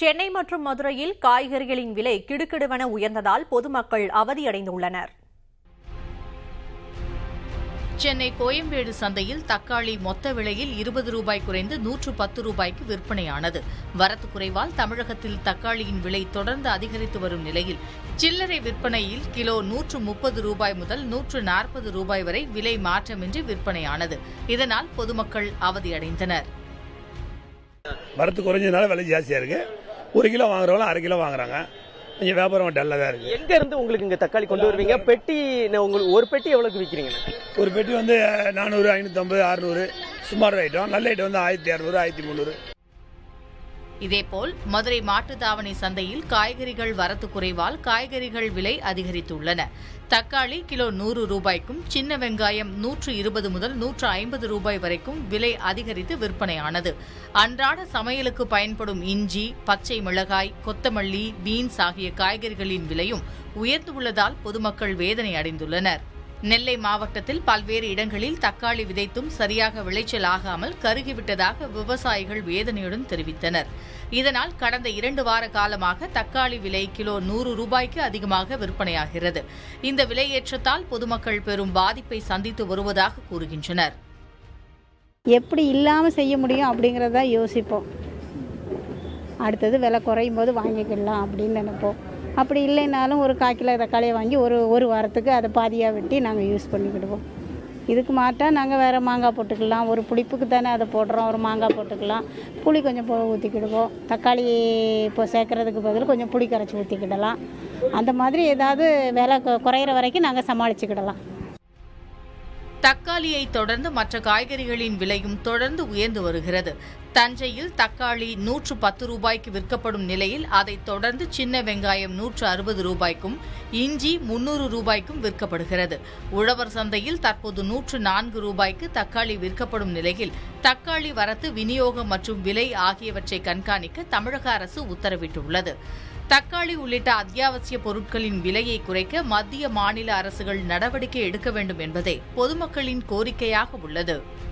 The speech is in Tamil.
சென்னை மற்றும் மதுரையில் காய்கறிகளின் விலை கிடுகிடுவென உயர்ந்ததால் பொதுமக்கள் அவதியடைந்துள்ளனர் சென்னை கோயம்பேடு சந்தையில் தக்காளி மொத்த விலையில் இருபது ரூபாய் குறைந்து நூற்று பத்து ரூபாய்க்கு விற்பனையானது வரத்து குறைவால் தமிழகத்தில் தக்காளியின் விலை தொடர்ந்து அதிகரித்து வரும் நிலையில் சில்லறை விற்பனையில் கிலோ நூற்று முப்பது ரூபாய் முதல் நூற்று நாற்பது ரூபாய் வரை விலை மாற்றமின்றி விற்பனையானது இதனால் பொதுமக்கள் அவதியடைந்தனர் வரத்து குறைஞ்சதுனால விலை ஜாஸ்தியாக இருக்கு ஒரு கிலோ வாங்குறவங்க அரை கிலோ வாங்குறாங்க கொஞ்சம் வியாபாரம் டல்லாக தான் இருக்கு எங்க இருந்து உங்களுக்கு இங்க தக்காளி கொண்டு வருவீங்க பெட்டி நான் உங்களுக்கு ஒரு பெட்டி எவ்வளவுக்கு விக்கிறீங்க ஒரு பெட்டி வந்து நானூறு ஐநூற்றம்பது அறுநூறு சுமார் ஐட்டம் நல்ல ஐட்டம் வந்து ஆயிரத்தி இரநூறு ஆயிரத்தி முந்நூறு இதேபோல் மதுரை மாட்டுத்தாவணி சந்தையில் காய்கறிகள் வரத்து குறைவால் காய்கறிகள் விலை அதிகரித்துள்ளன தக்காளி கிலோ நூறு ரூபாய்க்கும் சின்ன வெங்காயம் நூற்று இருபது முதல் நூற்று ஐம்பது ரூபாய் வரைக்கும் விலை அதிகரித்து விற்பனையானது அன்றாட சமையலுக்கு பயன்படும் இஞ்சி பச்சை மிளகாய் கொத்தமல்லி பீன்ஸ் ஆகிய காய்கறிகளின் விலையும் உயர்ந்துள்ளதால் பொதுமக்கள் வேதனை அடைந்துள்ளனர் நெல்லை மாவட்டத்தில் பல்வேறு இடங்களில் தக்காளி விதைத்தும் சரியாக விளைச்சல் ஆகாமல் கருகிவிட்டதாக விவசாயிகள் வேதனையுடன் தெரிவித்தனர் இதனால் கடந்த இரண்டு வார காலமாக தக்காளி விலை கிலோ நூறு ரூபாய்க்கு அதிகமாக விற்பனையாகிறது இந்த விலையேற்றத்தால் பொதுமக்கள் பெரும் பாதிப்பை சந்தித்து வருவதாக கூறுகின்றனர் எப்படி இல்லாமல் செய்ய முடியும் அப்படிங்கிறத யோசிப்போம் அடுத்தது விலை குறையும் போது வாங்கிக்கிடலாம் அப்படின்னு நினைப்போம் அப்படி இல்லைனாலும் ஒரு கால் கிலோ தக்காளியை வாங்கி ஒரு ஒரு வாரத்துக்கு அதை பாதியாக வெட்டி நாங்கள் யூஸ் பண்ணிக்கிடுவோம் இதுக்கு மாட்டா நாங்கள் வேறு மாங்காய் போட்டுக்கலாம் ஒரு புளிப்புக்கு தானே அதை போடுறோம் ஒரு மாங்காய் போட்டுக்கலாம் புளி கொஞ்சம் போ ஊற்றிக்கிடுவோம் தக்காளி இப்போ சேர்க்கறதுக்கு பதில் கொஞ்சம் புளி கரைச்சி ஊற்றிக்கிடலாம் அந்த மாதிரி ஏதாவது விலை கு- குறையிற வரைக்கும் நாங்கள் சமாளிச்சுக்கிடலாம் தக்காளியை தொடர்ந்து மற்ற காய்கறிகளின் விலையும் தொடர்ந்து உயர்ந்து வருகிறது தஞ்சையில் தக்காளி நூற்று பத்து ரூபாய்க்கு விற்கப்படும் நிலையில் அதைத் தொடர்ந்து சின்ன வெங்காயம் நூற்று அறுபது ரூபாய்க்கும் இஞ்சி முன்னூறு ரூபாய்க்கும் விற்கப்படுகிறது உழவர் சந்தையில் தற்போது நூற்று நான்கு ரூபாய்க்கு தக்காளி விற்கப்படும் நிலையில் தக்காளி வரத்து விநியோகம் மற்றும் விலை ஆகியவற்றை கண்காணிக்க தமிழக அரசு உத்தரவிட்டுள்ளது தக்காளி உள்ளிட்ட அத்தியாவசிய பொருட்களின் விலையை குறைக்க மத்திய மாநில அரசுகள் நடவடிக்கை எடுக்க வேண்டும் என்பதே பொதுமக்களின் கோரிக்கையாக உள்ளது